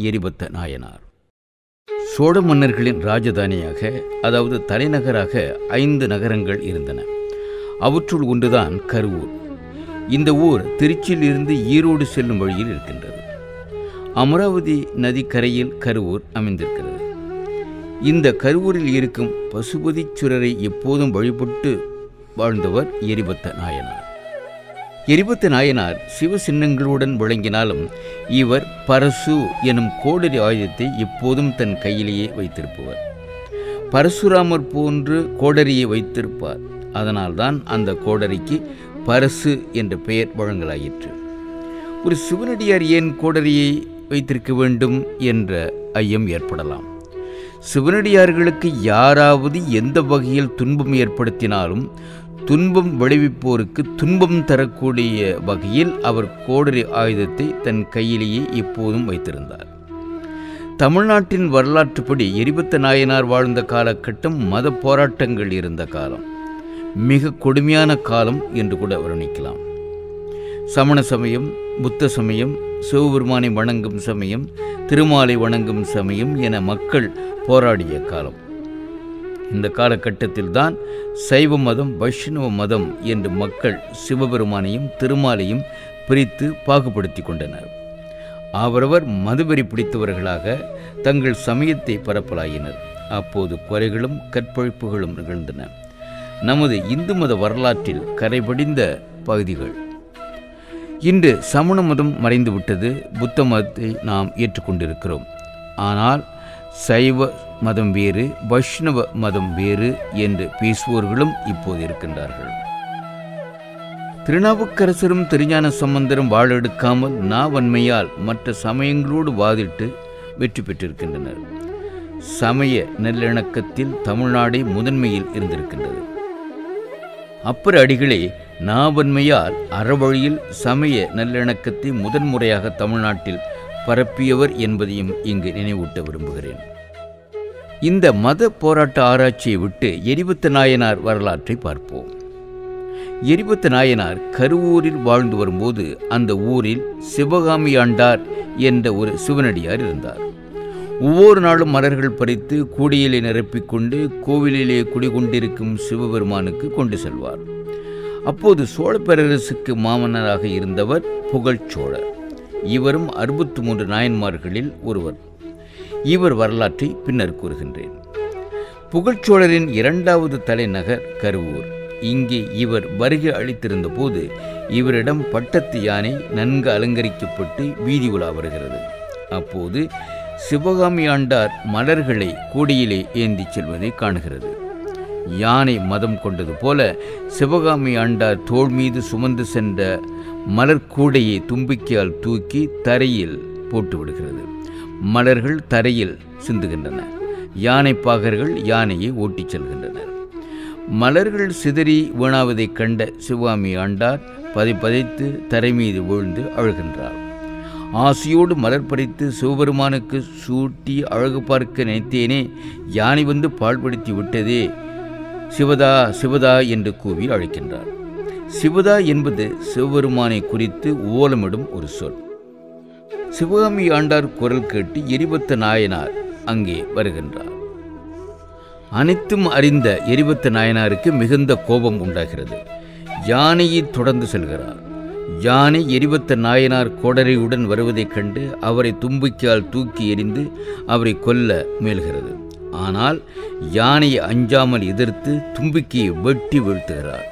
எரிபத்த நாயனார் சோழ மன்னர்களின் ராஜதானியாக அதாவது தலைநகராக ஐந்து நகரங்கள் இருந்தன அவற்றுள் ஒன்றுதான் கருவூர் இந்த ஊர் திருச்சியில் இருந்து ஈரோடு செல்லும் வழியில் இருக்கின்றது அமராவதி நதிக்கரையில் கருவூர் அமைந்திருக்கிறது இந்த கருவூரில் இருக்கும் பசுபதிச்சுரரை எப்போதும் வழிபட்டு வாழ்ந்தவர் எரிபத்த நாயனார் எரிபத்த நாயனார் சிவ சின்னங்களுடன் விளங்கினாலும் இவர் பரசு எனும் கோடரி ஆயுதத்தை எப்போதும் தன் கையிலேயே வைத்திருப்பவர் பரசுராமர் போன்று கோடரியை வைத்திருப்பார் அதனால்தான் அந்த கோடரிக்கு பரசு என்ற பெயர் வழங்கலாயிற்று ஒரு சிவனடியார் ஏன் கோடரியை வைத்திருக்க வேண்டும் என்ற ஐயம் ஏற்படலாம் சிவனடியார்களுக்கு யாராவது எந்த வகையில் துன்பம் ஏற்படுத்தினாலும் துன்பம் விளைவிப்போருக்கு துன்பம் தரக்கூடிய வகையில் அவர் கோடரி ஆயுதத்தை தன் கையிலேயே எப்போதும் வைத்திருந்தார் தமிழ்நாட்டின் வரலாற்றுப்படி எரிபத்த நாயனார் வாழ்ந்த காலகட்டம் மத போராட்டங்கள் இருந்த காலம் மிக கொடுமையான காலம் என்று கூட வர்ணிக்கலாம் சமண சமயம் புத்த சமயம் சிவபெருமானை வணங்கும் சமயம் திருமாலை வணங்கும் சமயம் என மக்கள் போராடிய காலம் இந்த காலகட்டத்தில் தான் சைவ மதம் வைஷ்ணவ மதம் என்று மக்கள் சிவபெருமானையும் திருமாலையும் பிரித்து பாகுபடுத்தி கொண்டனர் அவரவர் மதுவெறி பிடித்தவர்களாக தங்கள் சமயத்தை பரப்பலாயினர் அப்போது கொலைகளும் கற்பழிப்புகளும் நிகழ்ந்தன நமது இந்து மத வரலாற்றில் கரைபடிந்த பகுதிகள் இன்று சமண மதம் மறைந்துவிட்டது புத்த மதத்தை நாம் ஏற்றுக்கொண்டிருக்கிறோம் ஆனால் சைவ மதம் வேறு வைஷ்ணவ மதம் வேறு என்று பேசுவோர்களும் இப்போது இருக்கின்றார்கள் திருநாவுக்கரசரும் திருஞான சம்பந்தரும் வாழெடுக்காமல் நாவன்மையால் மற்ற சமயங்களோடு வாதிட்டு வெற்றி பெற்றிருக்கின்றனர் சமய நல்லிணக்கத்தில் தமிழ்நாடே முதன்மையில் இருந்திருக்கின்றது அப்பர் அடிகளே நாவன்மையால் அறவழியில் சமய நல்லிணக்கத்தை முதன்முறையாக தமிழ்நாட்டில் பரப்பியவர் என்பதையும் இங்கு நினைவூட்ட விரும்புகிறேன் இந்த மத போராட்ட ஆராய்ச்சியை விட்டு எரிபத்த நாயனார் வரலாற்றை பார்ப்போம் எரிபத்த நாயனார் கருவூரில் வாழ்ந்து வரும்போது அந்த ஊரில் சிவகாமி ஆண்டார் என்ற ஒரு சிவனடியார் இருந்தார் ஒவ்வொரு நாளும் மலர்கள் பறித்து கூடியிலே நிரப்பிக்கொண்டு கோவிலிலே குடிகொண்டிருக்கும் சிவபெருமானுக்கு கொண்டு செல்வார் அப்போது சோழ பேரரசுக்கு மாமன்னராக இருந்தவர் புகழ்ச்சோழர் இவரும் அறுபத்து மூன்று நாயன்மார்களில் ஒருவர் இவர் வரலாற்றை பின்னர் கூறுகின்றேன் புகழ்ச்சோழரின் இரண்டாவது தலைநகர் கருவூர் இங்கே இவர் வருகை அளித்திருந்த போது இவரிடம் பட்டத்து யானை நன்கு அலங்கரிக்கப்பட்டு வீதி உலா வருகிறது அப்போது சிவகாமி ஆண்டார் மலர்களை கூடியிலே ஏந்திச் செல்வதை காணுகிறது யானை மதம் கொண்டது போல சிவகாமி ஆண்டார் தோள் மீது சுமந்து சென்ற மலர் கூடையை தும்பிக்கையால் தூக்கி தரையில் போட்டு விடுகிறது மலர்கள் தரையில் சிந்துகின்றன யானை பாகர்கள் யானையை ஓட்டிச் செல்கின்றனர் மலர்கள் சிதறி வீணாவதைக் கண்ட சிவகாமி ஆண்டார் பதை பதைத்து தரை மீது விழுந்து அழுகின்றார் ஆசையோடு மலர் பறித்து சிவபெருமானுக்கு சூட்டி அழகு பார்க்க நினைத்தேனே யானை வந்து பாழ்படுத்தி விட்டதே சிவதா சிவதா என்று கூவி அழைக்கின்றார் சிவதா என்பது சிவபெருமானை குறித்து ஓலமிடும் ஒரு சொல் சிவகாமி ஆண்டார் குரல் கேட்டு எரிபத்த நாயனார் அங்கே வருகின்றார் அனைத்தும் அறிந்த எரிபத்த நாயனாருக்கு மிகுந்த கோபம் உண்டாகிறது யானையை தொடர்ந்து செல்கிறார் யானை எரிபத்த நாயனார் கோடரியுடன் வருவதைக் கண்டு அவரை தும்பிக்கையால் தூக்கி எறிந்து அவரை கொல்ல முயல்கிறது ஆனால் யானையை அஞ்சாமல் எதிர்த்து தும்பிக்கையை வெட்டி வீழ்த்துகிறார்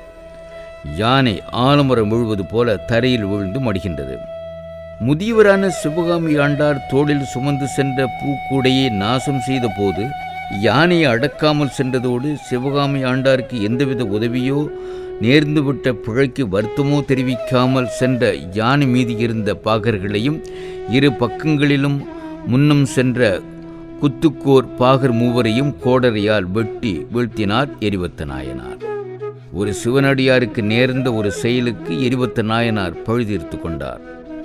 யானை ஆலமரம் விழுவது போல தரையில் விழுந்து மடிகின்றது முதியவரான சிவகாமி ஆண்டார் தோளில் சுமந்து சென்ற பூக்கூடையை நாசம் செய்த போது யானையை அடக்காமல் சென்றதோடு சிவகாமி ஆண்டாருக்கு எந்தவித உதவியோ நேர்ந்துவிட்ட பிழைக்கு வருத்தமோ தெரிவிக்காமல் சென்ற யானை மீது இருந்த பாகர்களையும் இரு பக்கங்களிலும் முன்னம் சென்ற குத்துக்கோர் பாகர் மூவரையும் கோடரியால் வெட்டி வீழ்த்தினார் எரிவத்த நாயனார் ஒரு சிவனடியாருக்கு நேர்ந்த ஒரு செயலுக்கு எரிவத்த நாயனார் பழுதீர்த்து கொண்டார்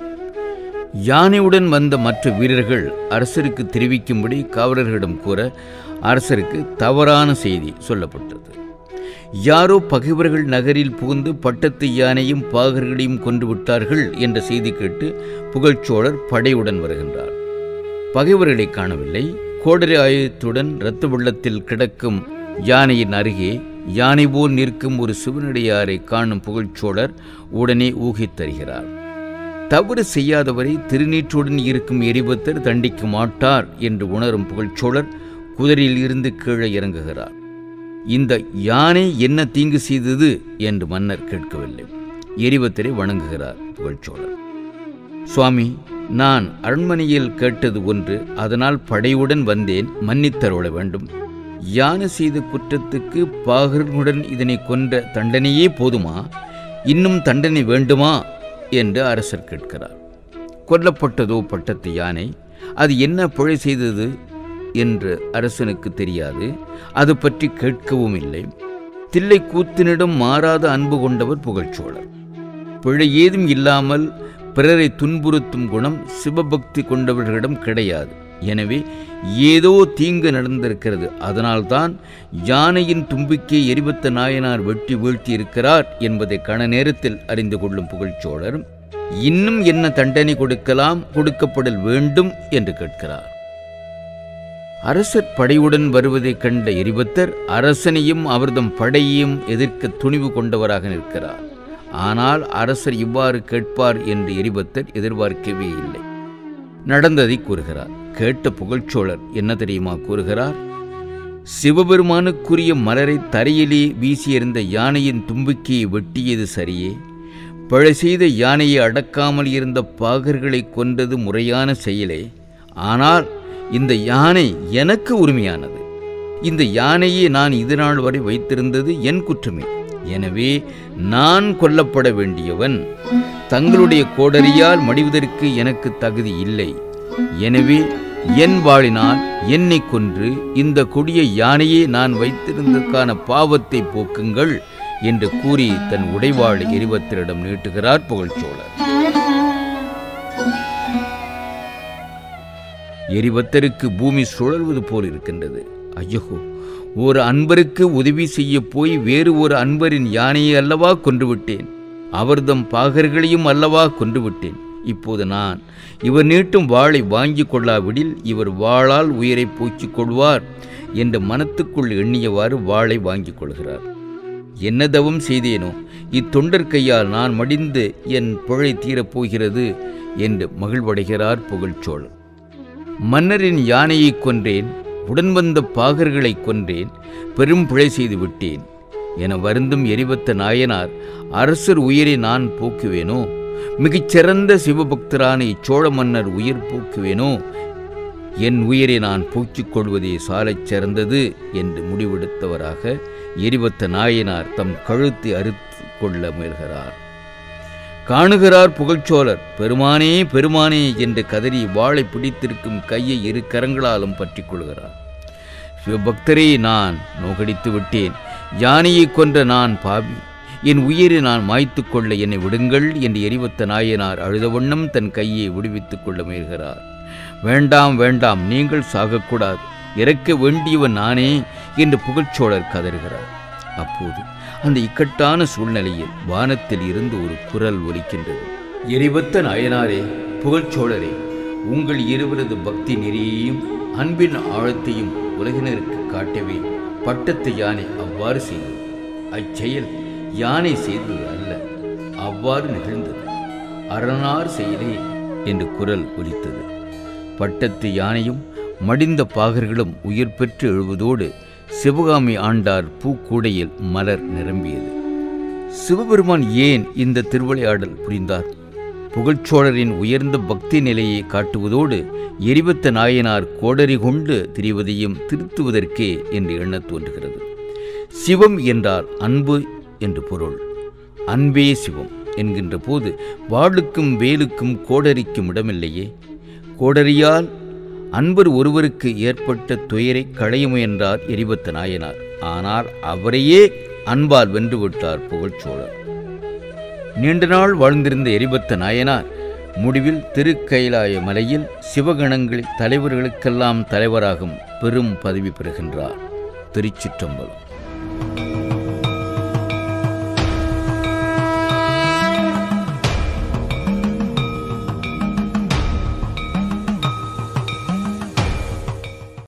யானையுடன் வந்த மற்ற வீரர்கள் அரசருக்கு தெரிவிக்கும்படி காவலர்களிடம் கூற அரசருக்கு தவறான செய்தி சொல்லப்பட்டது யாரோ பகைவர்கள் நகரில் புகுந்து பட்டத்து யானையும் பாகர்களையும் கொன்று விட்டார்கள் என்ற செய்தி கேட்டு புகழ்ச்சோழர் படையுடன் வருகின்றார் பகைவர்களை காணவில்லை கோடரி ஆயுதத்துடன் இரத்த வெள்ளத்தில் கிடக்கும் யானையின் அருகே யானை போல் நிற்கும் ஒரு சிவனடியாரை காணும் புகழ்ச்சோழர் உடனே ஊகித்தருகிறார் தவறு செய்யாதவரை திருநீற்றுடன் இருக்கும் எரிபத்தர் தண்டிக்க மாட்டார் என்று உணரும் புகழ்ச்சோழர் குதிரையில் இருந்து கீழே இறங்குகிறார் இந்த யானை என்ன தீங்கு செய்தது என்று மன்னர் கேட்கவில்லை எரிபத்தரை வணங்குகிறார் புகழ்ச்சோழர் சுவாமி நான் அரண்மனையில் கேட்டது ஒன்று அதனால் படையுடன் வந்தேன் மன்னித்தருள வேண்டும் யானை செய்த குற்றத்துக்கு பாகர்களுடன் இதனை கொன்ற தண்டனையே போதுமா இன்னும் தண்டனை வேண்டுமா என்று அரசர் கேட்கிறார் கொல்லப்பட்டதோ பட்டத்து யானை அது என்ன பிழை செய்தது என்று அரசனுக்கு தெரியாது அது பற்றி கேட்கவும் இல்லை தில்லை கூத்தினிடம் மாறாத அன்பு கொண்டவர் புகழ்ச்சோழர் பிழை ஏதும் இல்லாமல் பிறரை துன்புறுத்தும் குணம் சிவபக்தி கொண்டவர்களிடம் கிடையாது எனவே ஏதோ தீங்கு நடந்திருக்கிறது அதனால்தான் யானையின் தும்பிக்கை எரிபத்த நாயனார் வெட்டி வீழ்த்தி இருக்கிறார் என்பதை கண நேரத்தில் அறிந்து கொள்ளும் புகழ்ச்சோழர் இன்னும் என்ன தண்டனை கொடுக்கலாம் கொடுக்கப்படல் வேண்டும் என்று கேட்கிறார் அரசர் படையுடன் வருவதைக் கண்ட எரிபத்தர் அரசனையும் அவர்தம் படையையும் எதிர்க்க துணிவு கொண்டவராக நிற்கிறார் ஆனால் அரசர் இவ்வாறு கேட்பார் என்று எரிபத்தர் எதிர்பார்க்கவே இல்லை நடந்ததை கூறுகிறார் கேட்ட புகழ்ச்சோழர் என்ன தெரியுமா கூறுகிறார் சிவபெருமானுக்குரிய மலரை தரையிலே வீசியெறிந்த யானையின் தும்பிக்கையை வெட்டியது சரியே பிழை செய்த யானையை அடக்காமல் இருந்த பாகர்களை கொன்றது முறையான செயலே ஆனால் இந்த யானை எனக்கு உரிமையானது இந்த யானையை நான் இதுநாள் வரை வைத்திருந்தது என் குற்றமே எனவே நான் கொல்லப்பட வேண்டியவன் தங்களுடைய கோடரியால் மடிவதற்கு எனக்கு தகுதி இல்லை எனவே என் வாழினால் என்னை கொன்று இந்த கொடிய யானையை நான் வைத்திருந்ததற்கான பாவத்தை போக்குங்கள் என்று கூறி தன் உடைவாள் எரிபத்தரிடம் நீட்டுகிறார் புகழ்ச்சோழர் எரிபத்தருக்கு பூமி சுழல்வது போல் இருக்கின்றது ஐயோ ஒரு அன்பருக்கு உதவி செய்ய போய் வேறு ஒரு அன்பரின் யானையை அல்லவா கொன்றுவிட்டேன் அவர்தம் பாகர்களையும் அல்லவா கொன்றுவிட்டேன் இப்போது நான் இவர் நீட்டும் வாளை வாங்கி கொள்ளாவிடில் இவர் வாளால் உயிரை போக்கிக் கொள்வார் என்று மனத்துக்குள் எண்ணியவாறு வாளை வாங்கிக் கொள்கிறார் என்ன தவம் செய்தேனோ இத்தொண்டர் கையால் நான் மடிந்து என் புழை தீரப் போகிறது என்று மகிழ்வடைகிறார் புகழ்ச்சோழர் மன்னரின் யானையை கொன்றேன் உடன் வந்த பாகர்களை கொன்றேன் பெரும் பிழை செய்து விட்டேன் என வருந்தும் எரிபத்த நாயனார் அரசர் உயிரை நான் போக்குவேனோ மிகச்சிறந்த சிவபக்தரான இச்சோழ மன்னர் உயிர் போக்குவேனோ என் உயிரை நான் போக்கிக் கொள்வதே சாலச் சிறந்தது என்று முடிவெடுத்தவராக எரிபத்த நாயனார் தம் கழுத்தை அறுத்து கொள்ள முயல்கிறார் காணுகிறார் புகழ்ச்சோழர் பெருமானே பெருமானே என்று கதறி வாளை பிடித்திருக்கும் கையை இரு கரங்களாலும் பற்றிக் கொள்கிறார் சிவபக்தரே நான் நோகடித்து விட்டேன் யானையை கொன்ற நான் பாவி என் உயிரை நான் மாய்த்து கொள்ள என்னை விடுங்கள் என்று எரிவத்த நாயனார் அழுத வண்ணம் தன் கையை விடுவித்துக் கொள்ள முயல்கிறார் வேண்டாம் வேண்டாம் நீங்கள் சாகக்கூடாது இறக்க வேண்டியவன் நானே என்று புகழ்ச்சோழர் கதறுகிறார் அப்போது அந்த இக்கட்டான சூழ்நிலையில் வானத்தில் இருந்து ஒரு குரல் ஒலிக்கின்றது எரிவத்த நாயனாரே புகழ்ச்சோழரே உங்கள் இருவரது பக்தி நெறியையும் அன்பின் ஆழத்தையும் உலகினருக்கு காட்டவே பட்டத்து யானை அவ்வாறு செய்தது அச்செயல் யானை செய்தது அல்ல அவ்வாறு நிகழ்ந்தது அரணார் செயலே என்று குரல் ஒலித்தது பட்டத்து யானையும் மடிந்த பாகர்களும் உயிர் பெற்று எழுவதோடு சிவகாமி ஆண்டார் பூக்கூடையில் மலர் நிரம்பியது சிவபெருமான் ஏன் இந்த திருவிளையாடல் புரிந்தார் புகழ்ச்சோழரின் உயர்ந்த பக்தி நிலையை காட்டுவதோடு எரிபத்த நாயனார் கோடரி கொண்டு திரிவதையும் திருத்துவதற்கே என்று எண்ணத் தோன்றுகிறது சிவம் என்றால் அன்பு என்று பொருள் அன்பே சிவம் என்கின்ற போது வாளுக்கும் வேலுக்கும் கோடரிக்கும் இடமில்லையே கோடரியால் அன்பர் ஒருவருக்கு ஏற்பட்ட துயரை களைய முயன்றார் எரிபத்த நாயனார் ஆனால் அவரையே அன்பால் வென்றுவிட்டார் புகழ்ச்சோழர் நீண்ட நாள் வாழ்ந்திருந்த எரிபத்த நாயனார் முடிவில் திருக்கைலாய மலையில் சிவகணங்களில் தலைவர்களுக்கெல்லாம் தலைவராகும் பெரும் பதவி பெறுகின்றார் திருச்சிற்றம்பலம்